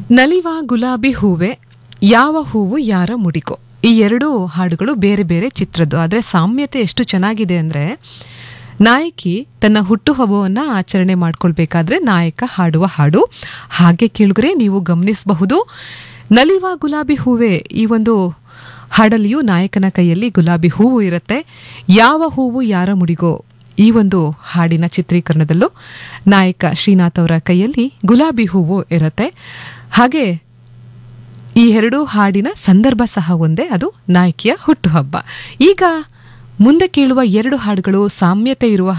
ನಲಿವ ಗುಲಾಬಿ ಹೂವೆ ಯಾವ ಹೂವು ಯಾರ ಮುಡಿಕೋ ಈ ಎರಡು ಹಾಡುಗಳು ಬೇರೆ ಬೇರೆ ಚಿತ್ರದ್ದು ಆದರೆ ಸಾಮ್ಯತೆ ಎಷ್ಟು ಚೆನ್ನಾಗಿದೆ ಅಂದರೆ ನಾಯಕಿ ತನ್ನ ಹುಟ್ಟುಹಬ್ಬವನ್ನು ಆಚರಣೆ ಮಾಡ್ಕೊಳ್ಬೇಕಾದ್ರೆ ನಾಯಕ ಹಾಡುವ ಹಾಡು ಹಾಗೆ ಕೇಳಿದ್ರೆ ನೀವು ಗಮನಿಸಬಹುದು ನಲಿವ ಗುಲಾಬಿ ಹೂವೆ ಈ ಒಂದು ಹಾಡಲ್ಲಿಯೂ ನಾಯಕನ ಕೈಯಲ್ಲಿ ಗುಲಾಬಿ ಹೂವು ಇರುತ್ತೆ ಯಾವ ಹೂವು ಯಾರ ಮುಡಿಗೋ ಈ ಒಂದು ಹಾಡಿನ ಚಿತ್ರೀಕರಣದಲ್ಲೂ ನಾಯಕ ಶ್ರೀನಾಥ್ ಅವರ ಕೈಯಲ್ಲಿ ಗುಲಾಬಿ ಹೂವು ಇರುತ್ತೆ ಹಾಗೆ ಈ ಎರಡೂ ಹಾಡಿನ ಸಂದರ್ಭ ಸಹ ಒಂದೇ ಅದು ನಾಯಕಿಯ ಹುಟ್ಟುಹಬ್ಬ ಈಗ ಮುಂದೆ ಕೇಳುವ ಎರಡು ಹಾಡುಗಳು ಸಾಮ್ಯತೆ ಇರುವ